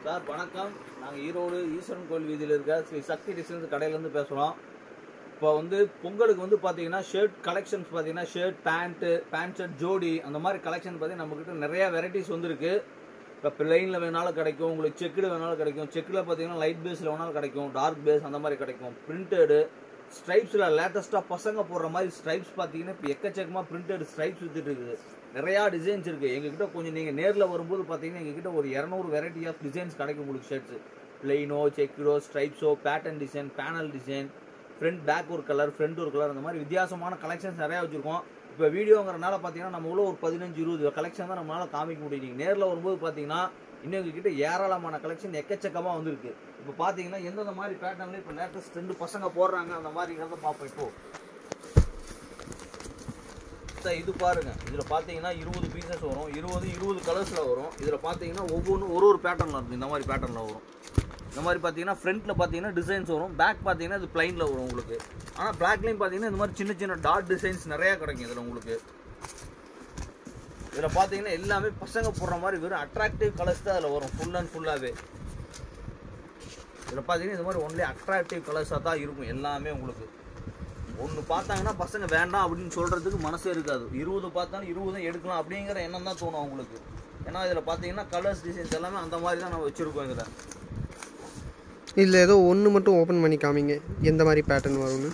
sir வணக்கம் நாங்கள் ஈரோடு ஈஸ்வரன் கோயில் வீதியில் இருக்க ஸ்ரீ சக்தி டிசைன்ஸ் கடையிலேருந்து பேசுகிறோம் இப்போ வந்து பொங்கலுக்கு வந்து பார்த்தீங்கன்னா ஷர்ட் கலெக்ஷன்ஸ் பார்த்தீங்கன்னா ஷர்ட் பேண்ட்டு பேண்ட் ஷர்ட் ஜோடி அந்த மாதிரி கலெக்ஷன் பார்த்தீங்கன்னா நம்மக்கிட்ட நிறையா வெரைட்டிஸ் வந்துருக்கு இப்போ பிளைனில் வேணாலும் கிடைக்கும் உங்களுக்கு செக்குடு வேணாலும் கிடைக்கும் செக்கில் பார்த்தீங்கன்னா லைட் பேஸில் வேணாலும் கிடைக்கும் டார்க் பேஸ் அந்த மாதிரி கிடைக்கும் பிரிண்டடு ஸ்ட்ரைப்ஸில் லேட்டஸ்ட்டாக பசங்க போடுற மாதிரி ஸ்ட்ரைப்ஸ் பார்த்தீங்கன்னா இப்போ எக்கச்சக்கமாக பிரிண்டட் ஸ்ட்ரைப்ஸ் வித்துட்டு இருக்குது நிறையா டிசைன்ஸ் இருக்குது எங்ககிட்ட கொஞ்சம் நீங்கள் நேரில் வரும்போது பார்த்தீங்கன்னா எங்ககிட்ட ஒரு இரநூறு வெரைட்டி ஆஃப் டிசைன்ஸ் கிடைக்கும் உங்களுக்கு ஷர்ட்ஸ் பிளெயினோ செக்கிடோ ஸ்ட்ரைப்ஸோ pattern design panel design front back ஒரு கலர் ஃப்ரண்ட் ஒரு கலர் அந்த மாதிரி வித்தியாசமான கலெக்ஷன்ஸ் நிறையா வச்சுருக்கோம் இப்போ வீடியோங்கிறனால பார்த்தீங்கன்னா நம்ம உள்ள ஒரு பதினஞ்சு இருபது கலெக்ஷன் தான் நம்மளால காமிக்க முடியும் நீங்கள் நேரில் வரும்போது பார்த்தீங்கன்னா இன்னும் எங்ககிட்ட ஏராளமான கலெக்ஷன் எக்கச்சக்கமாக வந்திருக்கு இப்போ பார்த்தீங்கன்னா எந்தெந்த மாதிரி பேட்டர்னில் இப்போ லேட்டஸ்ட் ரெண்டு பசங்க போடுறாங்க அந்த மாதிரிங்கிறத பார்ப்போம் இப்போ சார் இது பாருங்க இதில் பார்த்தீங்கன்னா இருபது பீசஸ் வரும் இருபது இருபது கலர்ஸில் வரும் இதில் பார்த்தீங்கன்னா ஒவ்வொன்றும் ஒரு ஒரு பேட்டர்னில் இருக்கும் இந்த மாதிரி பேட்டர்னில் வரும் இந்த மாதிரி பார்த்தீங்கன்னா ஃப்ரண்ட்டில் பார்த்தீங்கன்னா டிசைன்ஸ் வரும் பேக் பார்த்தீங்கன்னா இது பிளைனில் வரும் உங்களுக்கு ஆனால் பிளாக்லேயும் பார்த்தீங்கன்னா இந்த மாதிரி சின்ன சின்ன டாட் டிசைன்ஸ் நிறையா கிடைக்கும் இதில் உங்களுக்கு இதில் பார்த்தீங்கன்னா எல்லாமே பசங்க போடுற மாதிரி வெறும் அட்ராக்டிவ் கலர்ஸ் தான் அதில் வரும் ஃபுல் அண்ட் ஃபுல்லாகவே இதில் பார்த்தீங்கன்னா இந்த மாதிரி ஒன்லி அட்ராக்டிவ் கலர்ஸாக தான் இருக்கும் எல்லாமே உங்களுக்கு ஒன்று பார்த்தாங்கன்னா பசங்க வேண்டாம் அப்படின்னு சொல்கிறதுக்கு மனசே இருக்காது இருபது பார்த்தாலும் இருபதும் எடுக்கலாம் அப்படிங்கிற எண்ணம் தான் தோணும் அவங்களுக்கு ஏன்னா இதில் பார்த்தீங்கன்னா கலர்ஸ் டிசைன்ஸ் எல்லாமே அந்த மாதிரி தான் நம்ம வச்சுருக்கோம் இதில் இதில் ஏதோ ஒன்று மட்டும் ஓப்பன் பண்ணி காமிங்க எந்த மாதிரி பேட்டர்ன் வரும்னு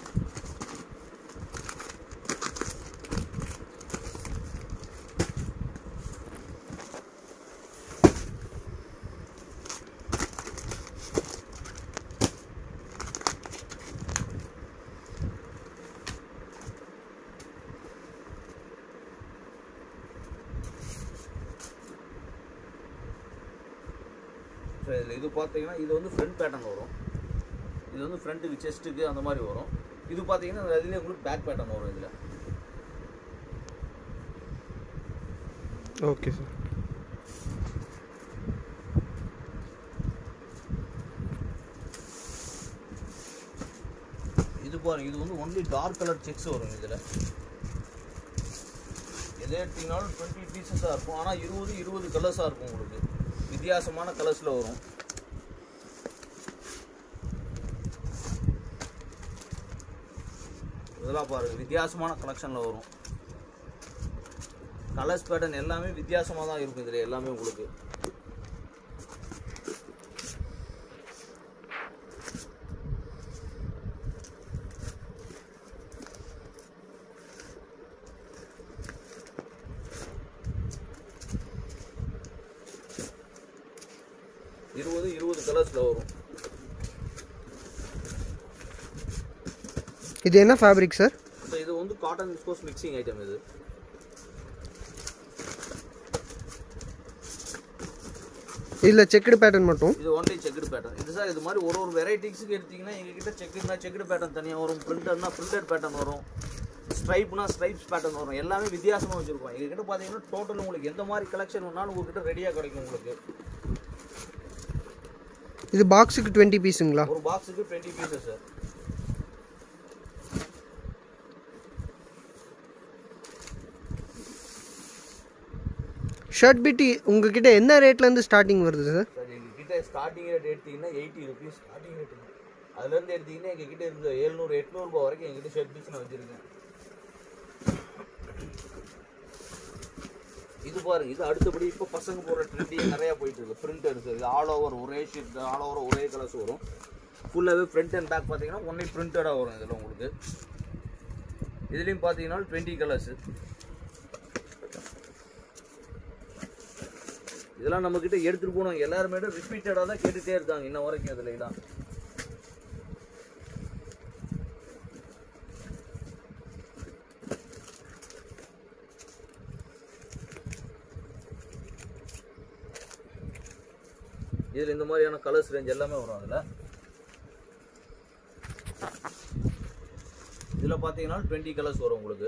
ஸோ இதில் இது பார்த்தீங்கன்னா இது வந்து ஃப்ரண்ட் பேட்டர்ன் வரும் இது வந்து ஃப்ரண்ட்டுக்கு செஸ்ட்டுக்கு அந்த மாதிரி வரும் இது பார்த்தீங்கன்னா இதுலேயே உங்களுக்கு பேக் பேட்டர்ன் வரும் இதில் ஓகே சார் இது பாருங்க இது வந்து ஒன்லி டார்க் கலர் செக்ஸ் வரும் இதில் எதை எடுத்தீங்கனாலும் டுவெண்ட்டி பீசஸாக இருக்கும் ஆனால் இருபது இருபது கலர்ஸாக இருக்கும் உங்களுக்கு வித்தியாசமான கலர்ஸில் வரும் இதெல்லாம் பாருங்க வித்தியாசமான கலெக்ஷனில் வரும் கலர்ஸ் பேட்டர்ன் எல்லாமே வித்தியாசமாக தான் இருக்கும் இதில் எல்லாமே உங்களுக்கு இருபது இருபது கலர்ஸில் வரும் இது என்ன ஃபேப்ரிக் சார் ஸோ இது வந்து காட்டன் விஸ்கோஸ் மிக்சிங் ஐட்டம் இது இதில் செக்குடு பேட்டர்ன் மட்டும் இது ஒன்லி செக்குடு பேட்டர்ன் இது சார் இது மாதிரி ஒரு ஒரு வெரைட்டிஸ்க்கு எடுத்தீங்கன்னா எங்ககிட்ட செக்குடுனா செக்குடு பேட்டர்ன் தனியாக வரும் பிரிண்டர்னா பிரிண்டட் பேட்டர்ன் வரும் ஸ்ட்ரைப்னா ஸ்ட்ரைப்ஸ் பேட்டர்ன் வரும் எல்லாமே வித்தியாசமாக வச்சுருக்கோம் எங்ககிட்ட பார்த்தீங்கன்னா டோட்டல் உங்களுக்கு எந்த மாதிரி கலெக்ஷன் வேணாலும் உங்ககிட்ட ரெடியாக கிடைக்கும் உங்களுக்கு இது பாக்ஸுக்கு டுவெண்ட்டி பீஸுங்களா ஒரு பாக்ஸுக்கு டுவெண்ட்டி பீசஸ் சார் ஷர்ட் பிட்டி உங்ககிட்ட என்ன ரேட்லேருந்து ஸ்டார்டிங் வருது சார் சார் எங்ககிட்ட ஸ்டார்டிங் ரேட் எடுத்தீங்கன்னா எயிட்டி ருபீஸ் ஸ்டார்டிங் ரேட் அதுலேருந்து எடுத்தீங்கன்னா எங்ககிட்ட இருந்து எழுநூறு எட்நூறுபா வரைக்கும் எங்ககிட்ட ஷர்ட் பீஸ் நான் வச்சுருக்கேன் இது பாருங்க இது அடுத்தபடி இப்போ பசங்க போடுற ட்ரெண்டிங் நிறையா போயிட்டு இருக்கு பிரிண்டர் இது ஆல் ஓவர் ஒரே ஷீட் ஆல் ஓவர் ஒரே கலர்ஸ் வரும் ஃபுல்லாகவே ஃப்ரண்ட் அண்ட் பேக் பார்த்தீங்கன்னா ஒன்லி பிரிண்டடாக வரும் இதில் உங்களுக்கு இதுலேயும் பார்த்தீங்கன்னா டுவெண்ட்டி கலர்ஸ் இதெல்லாம் நம்மக்கிட்ட எடுத்துகிட்டு போனோம் எல்லாருமே ரிப்பீட்டடாக தான் கேட்டுகிட்டே இருக்காங்க இன்ன வரைக்கும் இதில் இதான் இதில் இந்த மாதிரியான கலர்ஸ் ரேஞ்ச் எல்லாமே வரும் அதில் இதில் பார்த்தீங்கன்னா டுவெண்ட்டி கலர்ஸ் வரும் உங்களுக்கு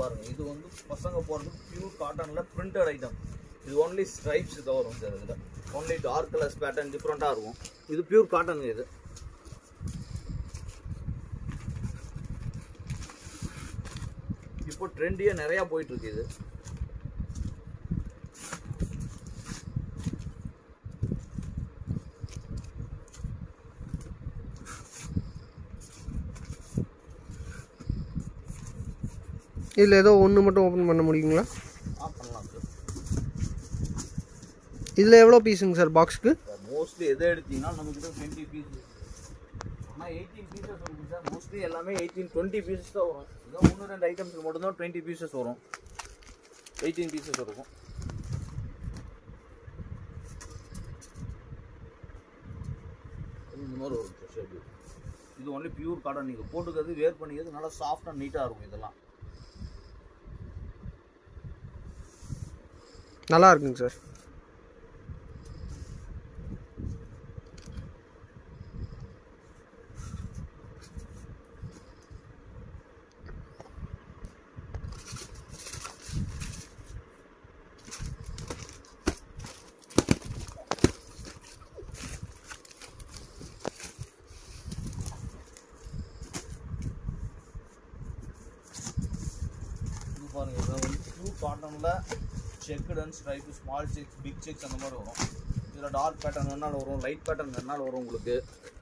பாருங்க இது வந்து பசங்க போகிறது பியூர் காட்டனில் பிரிண்டட் ஐட்டம் இது ஒன்லி ஸ்ட்ரைப்ஸ் தான் வரும் சார் இதில் ஒன்லி டார்க் கலர்ஸ் பேட்டர்ன் டிஃப்ரெண்ட்டாக இருக்கும் இது பியூர் காட்டன் இது இப்போ ட்ரெண்டியாக நிறையா போயிட்டு இருக்கு இது இதில் ஏதோ ஒன்று மட்டும் ஓப்பன் பண்ண முடியுங்களா ஆ பண்ணலாம் சார் இதில் எவ்வளோ பீஸுங்க சார் பாக்ஸ்க்கு மோஸ்ட்லி எதை எடுத்தீங்கன்னா நம்மக்கிட்ட டுவெண்ட்டி பீஸ் ஆனால் எயிட்டீன் பீசஸ் இருக்கும் சார் மோஸ்ட்லி எல்லாமே எயிட்டீன் டுவெண்ட்டி பீசஸ் தான் வரும் இதான் ஒன்று ரெண்டு ஐட்டம்ஸ்க்கு மட்டும்தான் டுவெண்ட்டி பீசஸ் வரும் எயிட்டீன் பீசஸ் இருக்கும் இந்த மாதிரி வரும் சார் ஷேப் இது ஒன்லி பியூர் காட்டன் நீங்கள் போட்டுக்கிறது வேர் பண்ணிக்கிறது நல்லா சாஃப்டாக நீட்டாக இருக்கும் இதெல்லாம் நல்லா இருக்குங்க சார் இது பாருங்க இதில் வந்து ப்ளூ காட்டனில் checked and stripe small checks big checks அந்த மாதிரி வரும் இதில் டார்க் பேட்டர்ன் வேணாலும் வரும் லைட் பேட்டர்ன் வேணாலும் வரும் உங்களுக்கு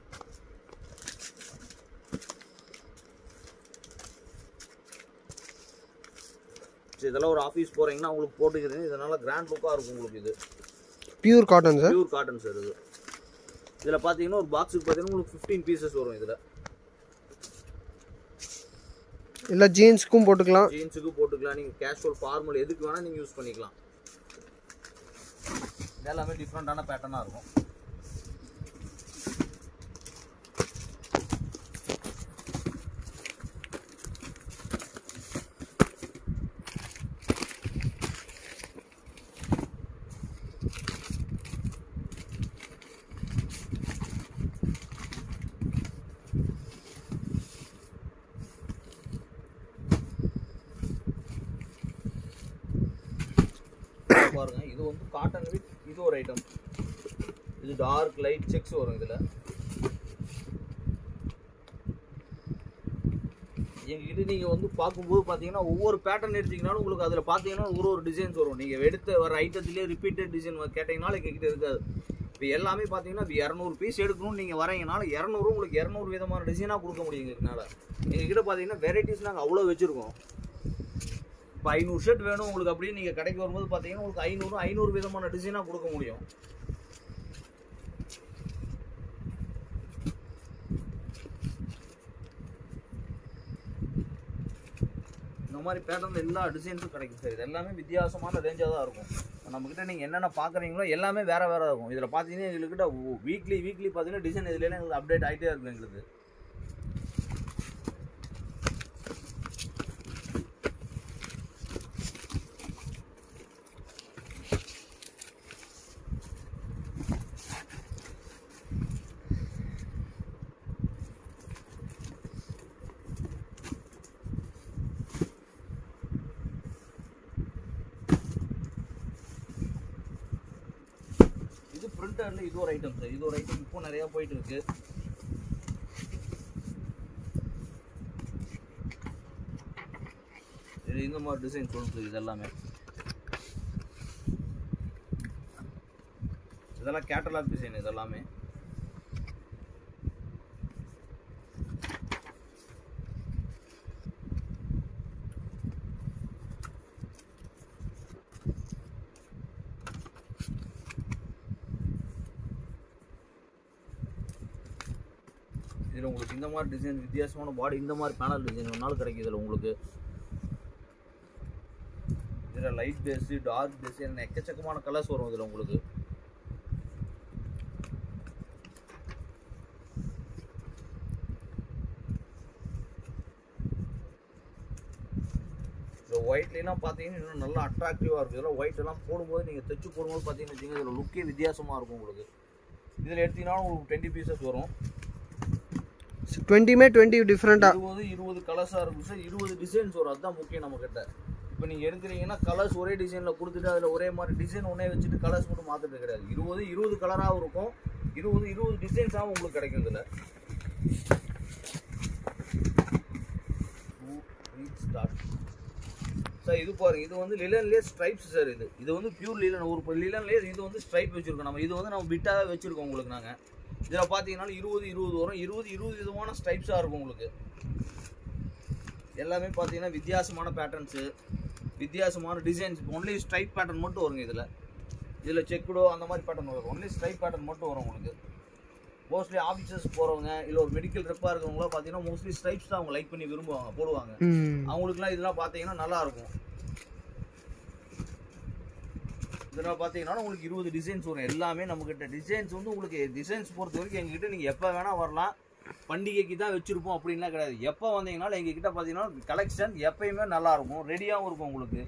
சரி, இதெல்லாம் ஒரு ஆஃபீஸ் போகிறீங்கன்னா உங்களுக்கு போட்டுக்கிறீங்க இதனால் கிராண்ட் லுக்காக இருக்கும் உங்களுக்கு இது pure cotton sir pure cotton sir இது இதில் பார்த்தீங்கன்னா ஒரு பாக்ஸுக்கு பார்த்தீங்கன்னா உங்களுக்கு ஃபிஃப்டீன் பீசஸ் வரும் இதில் இல்லை ஜீன்ஸுக்கும் போட்டுக்கலாம் ஜீன்ஸுக்கு போட்டுக்கலாம் நீங்கள் கேஷுவல் ஃபார்மல் எதுக்கு வேணால் நீங்கள் யூஸ் பண்ணிக்கலாம் இது எல்லாமே டிஃப்ரெண்ட்டான பேட்டர்னாக இருக்கும் பாருங்க இது வந்து காட்டன் வித் இது ஒரு ஐட்டம் இது டார்க் லைட் செக்ஸ் வரும் இதில் எங்ககிட்ட நீங்கள் வந்து பார்க்கும்போது பார்த்தீங்கன்னா ஒவ்வொரு பேட்டர்ன் எடுத்தீங்கனாலும் உங்களுக்கு அதில் பார்த்தீங்கன்னா ஒரு ஒரு டிசைன்ஸ் வரும் நீங்கள் எடுத்த வர ஐட்டத்திலே ரிப்பீட்டட் டிசைன் கேட்டிங்கனாலும் எங்ககிட்ட இருக்காது இப்போ எல்லாமே பார்த்தீங்கன்னா இப்போ இரநூறு பீஸ் எடுக்கணும்னு நீங்கள் வரீங்கனால இரநூறு உங்களுக்கு இரநூறு விதமான டிசைனாக கொடுக்க முடியும் எங்களால் எங்ககிட்ட பார்த்தீங்கன்னா வெரைட்டிஸ் நாங்கள் அவ்வளோ வச்சுருக்கோம் இப்போ ஐநூறு ஷர்ட் வேணும் உங்களுக்கு அப்படியே நீங்கள் கடைக்கு வரும்போது பார்த்தீங்கன்னா உங்களுக்கு ஐநூறு ஐநூறு விதமான டிசைனாக கொடுக்க முடியும் இந்த மாதிரி பேட்டர்ன் எல்லா டிசைன்ஸும் கிடைக்கும் சார் இது எல்லாமே வித்தியாசமான ரேஞ்சாக தான் இருக்கும் நம்மக்கிட்ட நீங்கள் என்னென்ன பார்க்குறீங்களோ எல்லாமே வேறு வேறு இருக்கும் இதில் பார்த்தீங்கன்னா எங்கள்கிட்ட வீக்லி வீக்லி பார்த்தீங்கன்னா டிசைன் இதுல எங்களுக்கு அப்டேட் ஆகிட்டே இருக்கும் எங்களுக்கு இது பிரிண்டர்ல இது ஒரு ஐட்டம் சார் இது ஒரு ஐட்டம் இப்போ நிறைய போயிட்டு இருக்கு இது இந்த மாதிரி டிசைன் சொல்லுது இது எல்லாமே இதெல்லாம் கேட்டலாக் டிசைன் இது எல்லாமே இதில் உங்களுக்கு இந்த மாதிரி டிசைன் வித்தியாசமான பாடி இந்த மாதிரி பேனல் டிசைன் வேணாலும் கிடைக்கும் இதில் உங்களுக்கு இதில் லைட் பேஸு டார்க் பேஸு எக்கச்சக்கமான கலர்ஸ் வரும் இதில் உங்களுக்கு ஸோ ஒயிட்லாம் பார்த்தீங்கன்னா இன்னும் நல்லா அட்ராக்டிவாக இருக்கும் இதெல்லாம் ஒயிட் எல்லாம் போடும்போது நீங்கள் தைச்சு போடும்போது பார்த்தீங்கன்னு வச்சுக்கோங்க இதில் லுக்கே வித்தியாசமாக இருக்கும் உங்களுக்கு இதில் எடுத்தீங்கன்னா உங்களுக்கு டுவெண்ட்டி பீசஸ் வரும் டுவெண்ட்டியுமே டுவெண்ட்டி டிஃப்ரெண்ட்டாக இருபது இருபது கலர்ஸாக இருக்கும் சார் இருபது டிசைன்ஸ் வரும் அதுதான் முக்கியம் நம்ம கிட்ட இப்போ நீங்கள் எடுக்கிறீங்கன்னா கலர்ஸ் ஒரே டிசைனில் கொடுத்துட்டு அதில் ஒரே மாதிரி டிசைன் ஒன்றே வச்சுட்டு கலர்ஸ் மட்டும் மாற்றுறது கிடையாது இருபது இருபது கலராகவும் இருக்கும் இருபது இருபது டிசைன்ஸாகவும் உங்களுக்கு கிடைக்கும் இதில் ஸ்டார்ட் சார் இது பாருங்க இது வந்து லிலன்லேயே ஸ்ட்ரைப்ஸ் சார் இது இது வந்து பியூர் லிலன் ஒரு லிலன்லேயே இது வந்து ஸ்ட்ரைப் வச்சிருக்கோம் நம்ம இது வந்து நம்ம பிட்டாக வச்சிருக்கோம் உங்களுக்கு நாங்கள் இதில் பார்த்தீங்கன்னா இருபது இருபது வரும் இருபது இருபது விதமான ஸ்ட்ரைப்ஸாக இருக்கும் உங்களுக்கு எல்லாமே பார்த்தீங்கன்னா வித்தியாசமான பேட்டர்ன்ஸு வித்தியாசமான டிசைன்ஸ் ஒன்லி ஸ்ட்ரைப் பேட்டர்ன் மட்டும் வருங்க இதில் இதில் செக்குடோ அந்த மாதிரி பேட்டர்ன் வரும் ஒன்லி ஸ்ட்ரைப் பேட்டர்ன் மட்டும் வரும் உங்களுக்கு மோஸ்ட்லி ஆஃபீஸர்ஸ் போகிறவங்க இல்லை ஒரு மெடிக்கல் ரெப்பாக இருக்கிறவங்களாம் பார்த்தீங்கன்னா மோஸ்ட்லி ஸ்ட்ரைப்ஸ் தான் அவங்க லைக் பண்ணி விரும்புவாங்க போடுவாங்க ம் அவங்களுக்குலாம் இதெல்லாம் பார்த்தீங்கன்னா நல்லா இருக்கும் இதெல்லாம் பார்த்தீங்கன்னா உங்களுக்கு இருபது டிசைன்ஸ் வரும் எல்லாமே நம்மக்கிட்ட டிசைன்ஸ் வந்து உங்களுக்கு டிசைன்ஸ் பொறுத்த வரைக்கும் எங்ககிட்ட நீங்கள் எப்போ வேணால் வரலாம் பண்டிகைக்கு தான் வச்சுருப்போம் அப்படின்லாம் கிடையாது எப்போ வந்தீங்கனாலும் எங்ககிட்ட பார்த்தீங்கன்னா கலெக்ஷன் எப்பயுமே நல்லா இருக்கும் ரெடியாகவும் இருக்கும் உங்களுக்கு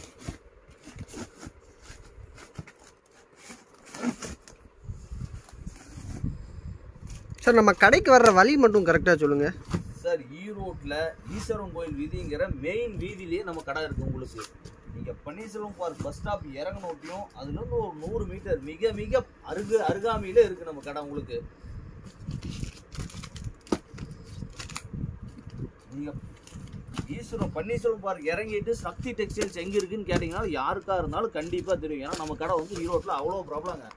சார் நம்ம கடைக்கு வர்ற வழி மட்டும் கரெக்டாக சொல்லுங்கள் சார் ஈரோட்டில் ஈஸ்வரன் கோயில் வீதிங்கிற மெயின் வீதியிலேயே நம்ம கடை இருக்குது உங்களுக்கு நீங்கள் பன்னீர்செல்வம் பார்க் பஸ் ஸ்டாப் இறங்கினோட்டியும் அதுலேருந்து ஒரு நூறு மீட்டர் மிக மிக அருகு அருகாமையிலே இருக்குது நம்ம கடை உங்களுக்கு நீங்கள் ஈஸ்வரம் பன்னீர்செல்வம் பார்க் இறங்கிட்டு சக்தி டெக்ஸ்டைல்ஸ் எங்கே இருக்குன்னு கேட்டிங்கன்னா யாருக்கா இருந்தாலும் கண்டிப்பாக தெரியும் ஏன்னா நம்ம கடை வந்து ஈரோட்டில் அவ்வளோ ப்ராப்ளங்க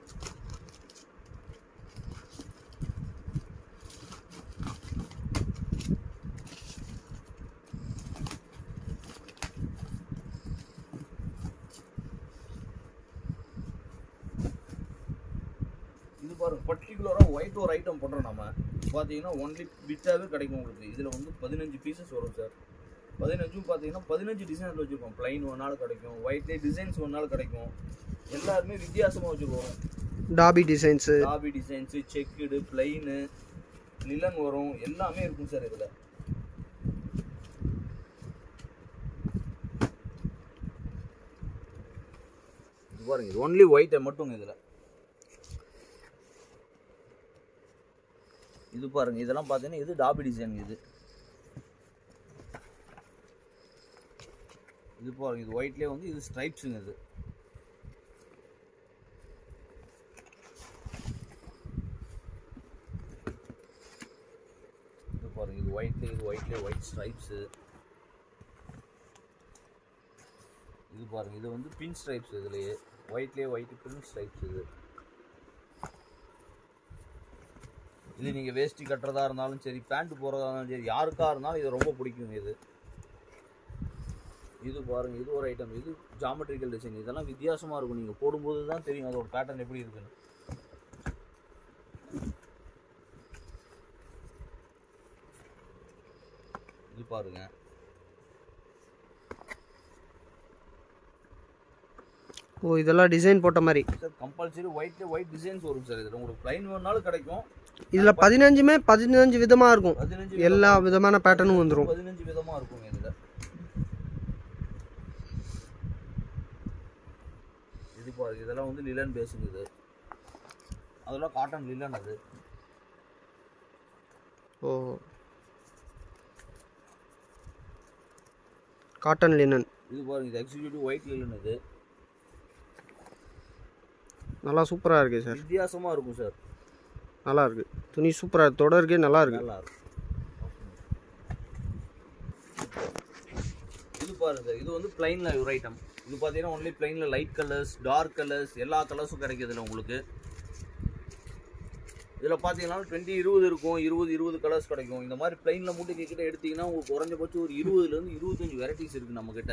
இது பாருங்க பர்டிகுலராக ஒயிட் ஒரு ஐட்டம் பண்ணுறோம் நம்ம பார்த்தீங்கன்னா ஒன்லி பிட்டாகவே கிடைக்கும் உங்களுக்கு இதில் வந்து பதினஞ்சு பீசஸ் வரும் சார் பதினஞ்சும் பார்த்தீங்கன்னா பதினஞ்சு டிசைன்ஸ் வச்சுருக்கோம் ப்ளைன் ஒன்றாலும் கிடைக்கும் ஒயிட்லேயே டிசைன்ஸ் ஒன்றாலும் கிடைக்கும் எல்லாருமே வித்தியாசமாக வச்சுருக்கோம் dobby designs dobby designs checked plain linen வரும் எல்லாமே இருக்கும் சார் இதில் இது பாருங்க இது ஒன்லி ஒயிட்டை மட்டும் இதில் இது பாருங்க இதெல்லாம் பார்த்தீங்கன்னா இது டாபி டிசைன் இது இது பாருங்க இது ஒயிட்லேயே வந்து இது ஸ்ட்ரைப்ஸுங்க இது இது பாருங்க இது ஒயிட்லேயே இது ஒயிட்லேயே ஒயிட் ஸ்ட்ரைப்ஸு இது பாருங்க இது வந்து பின் ஸ்ட்ரைப்ஸ் இதுலயே ஒயிட்லேயே ஒயிட் பின் ஸ்ட்ரைப்ஸ் இது இது நீங்கள் வேஷ்டி கட்டுறதா இருந்தாலும் சரி பேண்ட் போடுறதா இருந்தாலும் சரி யாருக்கா இருந்தாலும் இது ரொம்ப பிடிக்கும் இது இது பாருங்க இது ஒரு ஐட்டம் இது ஜாமெட்ரிக்கல் டிசைன் இதெல்லாம் வித்தியாசமா இருக்கும் நீங்க போடும்போது தான் தெரியும் அதோட பேட்டர்ன் எப்படி இருக்குன்னு இது பாருங்க ஓ இதெல்லாம் டிசைன் போட்ட மாதிரி சார் கம்பல்சரி ஒயிட்ல ஒயிட் டிசைன்ஸ் வரும் சார் இதில் உங்களுக்கு ப்ளைன் வேணாலும் கிடைக்கும் இதில் பதினஞ்சுமே பதினஞ்சு விதமாக இருக்கும் பதினஞ்சு எல்லா விதமான பேட்டர்னும் வந்துடும் பதினஞ்சு விதமா இருக்கும் இதுல இது பாருங்க இதெல்லாம் வந்து லிலன் பேஸுங்க இது அதெல்லாம் காட்டன் லிலன் அது ஓ காட்டன் லினன் இது பாருங்க இது எக்ஸிக்யூட்டிவ் ஒயிட் லிலன் இது நல்லா சூப்பராக இருக்குது சார் வித்தியாசமா இருக்கும் சார் நல்லா இருக்கு துணி சூப்பராக தொடருக்கே நல்லா இருக்கு நல்லா இருக்கும் இது பாருங்க சார் இது வந்து பிளைன்ல ஒரு ஐட்டம் இது பார்த்தீங்கன்னா ஒன்லி பிளைன்ல லைட் கலர்ஸ் டார்க் கலர்ஸ் எல்லா கலர்ஸும் கிடைக்குதுல உங்களுக்கு இதில் பார்த்தீங்கன்னா டுவெண்ட்டி இருபது இருக்கும் இருபது இருபது கலர்ஸ் கிடைக்கும் இந்த மாதிரி பிளைனில் மட்டும் கிட்ட எடுத்தீங்கன்னா உங்களுக்கு குறைஞ்சபட்சம் ஒரு இருபதுலேருந்து இருபத்தஞ்சு வெரைட்டிஸ் இருக்குது நம்மக்கிட்ட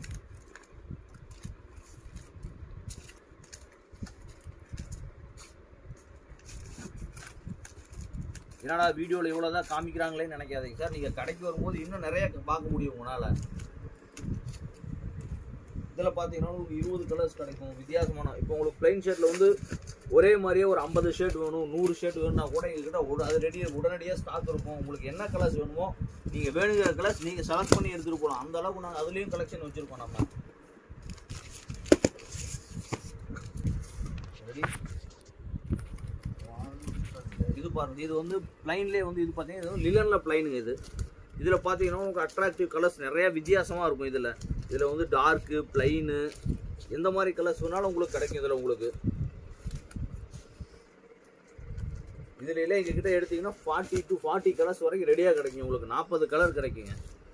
என்னடா வீடியோவில் இவ்வளோ தான் காமிக்கிறாங்களேன்னு நினைக்காதீங்க சார் நீங்கள் கடைக்கு வரும்போது இன்னும் நிறைய பார்க்க முடியும் உங்களால் இதில் பார்த்தீங்கன்னா உங்களுக்கு இருபது கலர்ஸ் கிடைக்கும் வித்தியாசமான இப்போ உங்களுக்கு பிளைன் ஷர்ட்டில் வந்து ஒரே மாதிரியே ஒரு ஐம்பது ஷர்ட் வேணும் நூறு ஷர்ட் வேணும்னா கூட எங்ககிட்ட உட அது ரெடி உடனடியாக ஸ்டாக் இருக்கும் உங்களுக்கு என்ன கலர்ஸ் வேணுமோ நீங்கள் வேணுங்கிற கலர்ஸ் நீங்கள் செலக்ட் பண்ணி எடுத்துகிட்டு போகலாம் அந்த அளவுக்கு நாங்கள் அதுலேயும் கலெக்ஷன் வச்சுருக்கோம் நம்ம ரெடி இது பாருங்க இது வந்து பிளைன்லேயே வந்து இது பார்த்தீங்கன்னா இது வந்து லிலனில் பிளைனுங்க இது இதில் பார்த்தீங்கன்னா உங்களுக்கு அட்ராக்டிவ் கலர்ஸ் நிறைய வித்தியாசமாக இருக்கும் இதில் இதில் வந்து டார்க்கு பிளைனு எந்த மாதிரி கலர்ஸ் வேணாலும் உங்களுக்கு கிடைக்கும் இதில் உங்களுக்கு இதில் எல்லாம் எங்ககிட்ட எடுத்தீங்கன்னா ஃபார்ட்டி டு ஃபார்ட்டி கலர்ஸ் வரைக்கும் ரெடியாக கிடைக்கும் உங்களுக்கு நாற்பது கலர் கிடைக்குங்க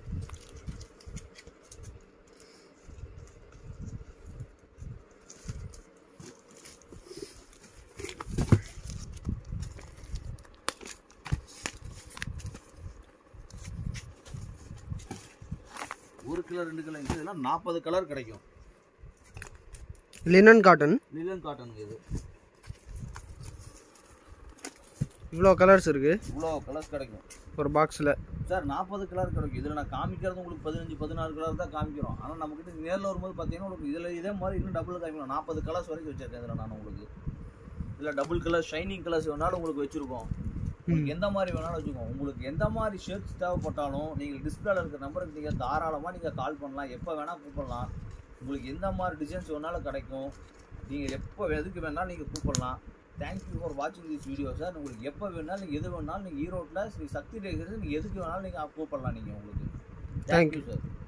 ஒரு கிலோ ரெண்டு கிலோ இதெல்லாம் நாற்பது கலர் கிடைக்கும் லினன் காட்டன் லிலன் காட்டனுங்க இது இவ்வளோ கலர்ஸ் இருக்குது இவ்வளோ கலர்ஸ் கிடைக்கும் ஒரு பாக்ஸில் சார் நாற்பது கலர் கிடைக்கும் இதில் நான் காமிக்கிறது உங்களுக்கு பதினஞ்சு பதினாறு கலர் தான் காமிக்கிறோம் ஆனால் நம்மக்கிட்ட நேரில் வரும்போது பார்த்தீங்கன்னா உங்களுக்கு இதில் இதே மாதிரி இன்னும் டபுள் காமிக்கலாம் நாற்பது கலர்ஸ் வரைக்கும் வச்சிருக்கேன் இதில் நான் உங்களுக்கு இதில் டபுள் கலர் ஷைனிங் கலர்ஸ் வேணாலும் உங்களுக்கு வச்சுருக்கோம் உங்களுக்கு எந்த மாதிரி வேணாலும் வச்சுக்கோங்க உங்களுக்கு எந்த மாதிரி ஷர்ட்ஸ் தேவைப்பட்டாலும் நீங்கள் டிஸ்பிளேல இருக்கிற நம்பருக்கு நீங்கள் தாராளமாக நீங்கள் கால் பண்ணலாம் எப்போ வேணால் கூப்பிடலாம் உங்களுக்கு எந்த மாதிரி டிசைன்ஸ் வேணாலும் கிடைக்கும் நீங்கள் எப்போ எதுக்கு வேணாலும் நீங்கள் கூப்பிடலாம் தேங்க்யூ ஃபார் வாட்சிங் திஸ் வீடியோ சார் உங்களுக்கு எப்போ வேணாலும் நீங்கள் எது வேணாலும் நீங்கள் ஈரோட்டில் ஸ்ரீ சக்தி டேகர் நீங்கள் எதுக்கு வேணாலும் நீங்கள் கூப்பிடலாம் நீங்கள் உங்களுக்கு Thank தேங்க்யூ சார்